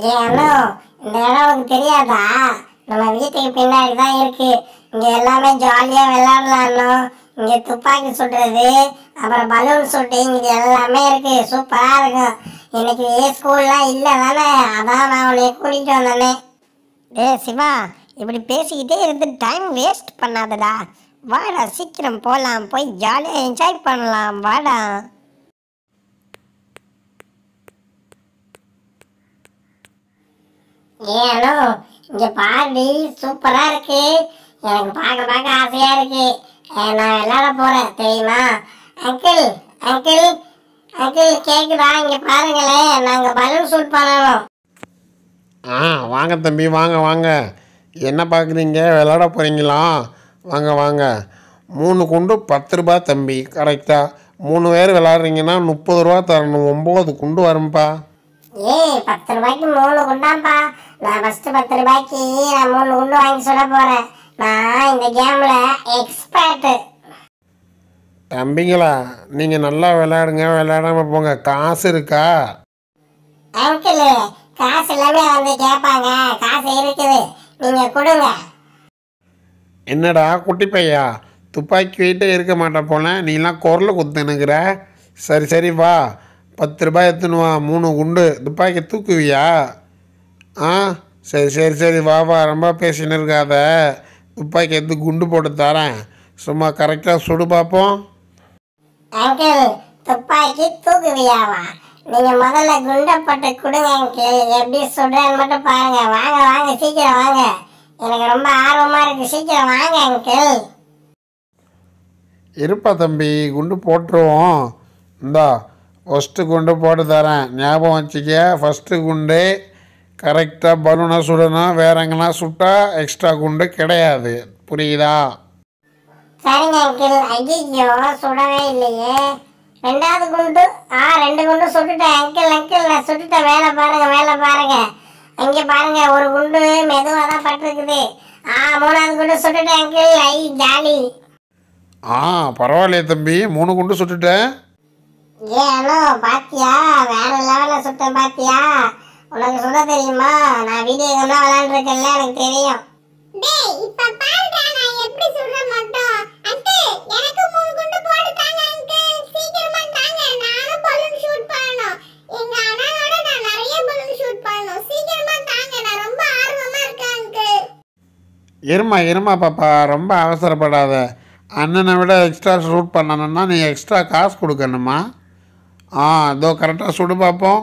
ஏன் அண்ணா இந்த இடம் உனக்கு தெரியாதா நம்ம வீட்டுக்கு பின்னாடி தான் இருக்கு இங்க எல்லாமே ஜாலியா விளையாடலாம் அண்ணா இங்க துப்பாக்கி சுடுறது அப்புறம் பலூன் ஷூட்டிங் இது எல்லாமே இருக்கு சூப்பரா இருக்கும் இன்னைக்கு ஸ்கூல்லாம் இல்லை தானே அதான் நான் உன்னை கூட்டிட்டு வந்தேனே டேய் சிவா இப்படி பேசிக்கிட்டே இருந்து டைம் வேஸ்ட் பண்ணாதடா வாடா சீக்கிரம் போகலாம் போய் ஜாலியாக என்ஜாய் பண்ணலாம் வாடா ஏனோ இங்க பாடி சூப்பரா இருக்கு எனக்கு பார்க்க பார்க்க ஆசையா இருக்கு அஹ் நான் விளையாட போறேன் தெரியுமா அங்கிள் அங்கிள் அங்கிள் கேக்குதா இங்க பாருங்களேன் நாங்க பலூன் ஷூட் பண்ணணும் ஆ வாங்க தம்பி வாங்க வாங்க என்ன பார்க்குறீங்க விளாட போகிறீங்களா வாங்க வாங்க மூணு குண்டு பத்து ரூபா தம்பி கரெக்டாக மூணு பேர் விளாட்றீங்கன்னா முப்பது ரூபா தரணும் ஒம்பது குண்டு வரும்பா ஏய் பத்து ரூபாய்க்கு மூணு குண்டாப்பா நான் ஃபர்ஸ்ட் பத்து ரூபாய்க்கு நான் மூணு குண்டு வாங்கி சொல்ல போறேன் நான் இந்த கேம்ல எக்ஸ்பர்ட் தம்பிங்களா நீங்கள் நல்லா விளையாடுங்க விளையாடாம போங்க காசு இருக்கா அங்கிள் காசு எல்லாமே வந்து கேட்பாங்க காசு இருக்குது நீங்க கொடுங்க என்னடா குட்டி பையா துப்பாக்கி வெயிட்டே இருக்க மாட்டேன் போல நீலாம் குரல் குத்துனுக்குற சரி சரி வா பத்து ரூபாய் எடுத்துன்னு வா மூணு குண்டு துப்பாக்கி தூக்குவியா ஆ சரி சரி சரி வா வா ரொம்ப பேசின்னு இருக்காத துப்பாக்கி எடுத்து குண்டு போட்டு தரேன் சும்மா கரெக்டாக சுடு பார்ப்போம் அங்கிள் துப்பாக்கி தூக்குவியாவா நீங்க முதல்ல குண்டை போட்டு கொடுங்க அங்கிள் எப்படி சுடுறேன்னு மட்டும் பாருங்க வாங்க வாங்க சீக்கிரம் வாங்க எனக்கு ரொம்ப ஆர்வமா இருக்கு சீக்கிரம் வாங்க அங்கிள் இருப்பா தம்பி குண்டு போட்டுருவோம் இந்தா ஃபஸ்ட்டு குண்டு போட்டு தரேன் ஞாபகம் வச்சுக்க ஃபஸ்ட்டு குண்டு கரெக்டாக பலூனை சுடணும் வேற எங்கன்னா சுட்டா எக்ஸ்ட்ரா குண்டு கிடையாது புரியுதா சரிங்க அங்கிள் ஐயோ சுடவே இல்லையே ரெண்டாவது குண்டு ஆ ரெண்டு குண்டு சுட்டுட்டேன் அங்கிள் அங்கிள் நான் சுட்டுட்டேன் மேலே பாருங்க மேலே பாருங்க அங்கே பாருங்க ஒரு குண்டு மெதுவாக தான் பட்டிருக்குது ஆ மூணாவது குண்டு சுட்டுட்டேன் அங்கிள் ஐ ஜாலி ஆ பரவாயில்லையே தம்பி மூணு குண்டு சுட்டுட்டேன் ஏ அண்ணா பாத்தியா வேற லெவல்ல சுட்டேன் பாத்தியா உனக்கு சொல்ல தெரியுமா நான் வீடியோ கேம் விளையாண்டுருக்கேன்ல எனக்கு தெரியும் டேய் இப்ப பாருடா நான் எப்படி சுடுறேன் மட்டும் அங்கிள் எனக்கு மூணு குண்டு போட்டு தாங்க அங்கிள் சீக்கிரமா தாங்க நானும் பலூன் ஷூட் பண்ணணும் எங்க அண்ணனோட நான் நிறைய பலூன் ஷூட் பண்ணணும் சீக்கிரமா தாங்க நான் ரொம்ப ஆர்வமா இருக்கேன் அங்கிள் இருமா இருமா பாப்பா ரொம்ப அவசரப்படாத அண்ணனை விட எக்ஸ்ட்ரா ஷூட் பண்ணணும்னா நீ எக்ஸ்ட்ரா காசு கொடுக்கணுமா ஆ இதோ கரெக்டாக சுடு பார்ப்போம்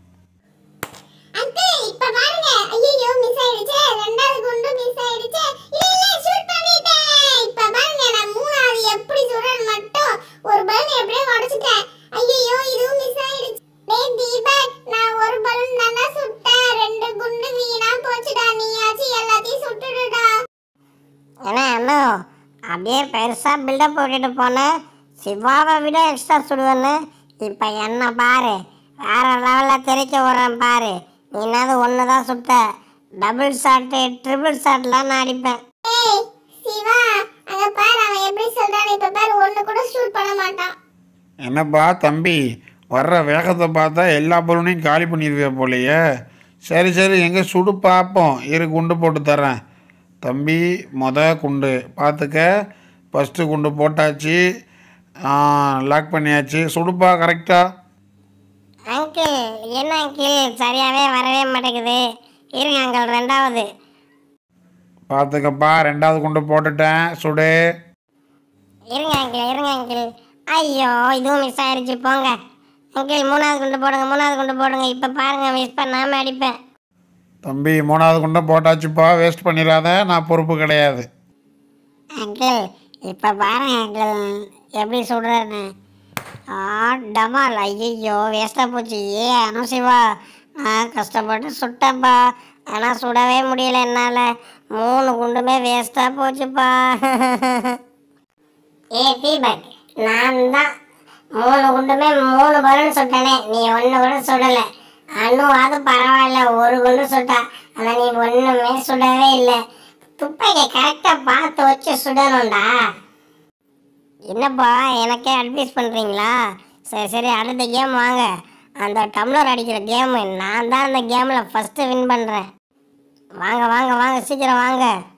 அங்கிள் இப்ப பாருங்க ஐயோ மிஸ் ஆயிடுச்சே ரெண்டாவது குண்டு மிஸ் ஆயிடுச்சே இல்ல இல்ல ஷூட் பண்ணிட்டேன் இப்ப பாருங்க நான் மூணாவது எப்படி சுடுறேன் மட்டும் ஒரு பலூன் எப்படியே உடைச்சிட்டேன் ஐயோ இதுவும் மிஸ் ஆயிடுச்சு டேய் தீபக் நான் ஒரு பலூன் தானே சுட்டேன் ரெண்டு குண்டு வீணா போச்சுடா நீயாச்சு எல்லாத்தையும் சுட்டுடுடா ஏன்னா அண்ணா அப்படியே பெருசாக பில்டப் போட்டுட்டு போனேன் சிவாவை விட எக்ஸ்ட்ரா சுடுவேன்னு இப்போ என்ன பாரு வேற லெவலில் தெரிக்க விட்றேன் பாரு நீ என்னது ஒன்று தான் சுட்ட டபுள் ஷாட்டு ட்ரிபிள் ஷாட்லாம் நான் அடிப்பேன் ஏய் சிவா அங்க பாரு அவன் எப்படி சொல்றான் இப்ப பாரு ஒண்ணு கூட ஷூட் பண்ண மாட்டான் என்னப்பா தம்பி வர்ற வேகத்தை பார்த்தா எல்லா பலூனையும் காலி பண்ணிடுவியா போலையே சரி சரி எங்கே சுடு பார்ப்போம் இரு குண்டு போட்டு தரேன் தம்பி மொத குண்டு பார்த்துக்க ஃபஸ்ட்டு குண்டு போட்டாச்சு லாக் பண்ணியாச்சு சுடுப்பா கரெக்டாக அங்கிள் என்ன அங்கிள் சரியாகவே வரவே மாட்டேங்குது இருங்க அங்கிள் ரெண்டாவது பார்த்துக்கப்பா ரெண்டாவது குண்டு போட்டுட்டேன் சுடு இருங்க அங்கிள் இருங்க அங்கிள் ஐயோ இதுவும் மிஸ் ஆயிடுச்சு போங்க அங்கிள் மூணாவது குண்டு போடுங்க மூணாவது குண்டு போடுங்க இப்போ பாருங்க மிஸ் பண்ணாமல் அடிப்பேன் தம்பி மூணாவது குண்டை போட்டாச்சுப்பா வேஸ்ட் பண்ணிடாத நான் பொறுப்பு கிடையாது அங்கிள் இப்போ பாருங்க அங்கிள் எப்படி சுடுறேன்னு ஆ டமால் ஐயோ வேஸ்ட்டாக போச்சு ஏ அனுசிவா நான் கஷ்டப்பட்டு சுட்டேன்ப்பா ஆனால் சுடவே முடியல என்னால் மூணு குண்டுமே வேஸ்ட்டாக போச்சுப்பா ஏ தீபக் நான் தான் மூணு குண்டுமே மூணு பலூன் சுட்டனே நீ ஒன்று கூட சுடலை அண்ணுவாது பரவாயில்ல ஒரு குண்டு சுட்டா ஆனால் நீ ஒன்றுமே சுடவே இல்லை துப்பாக்கியை கரெக்டாக பார்த்து வச்சு சுடணும்டா என்னப்பா எனக்கே அட்வைஸ் பண்ணுறீங்களா சரி சரி அடுத்த கேம் வாங்க அந்த டம்ளர் அடிக்கிற கேமு நான் தான் அந்த கேமில் ஃபஸ்ட்டு வின் பண்ணுறேன் வாங்க வாங்க வாங்க சீக்கிரம் வாங்க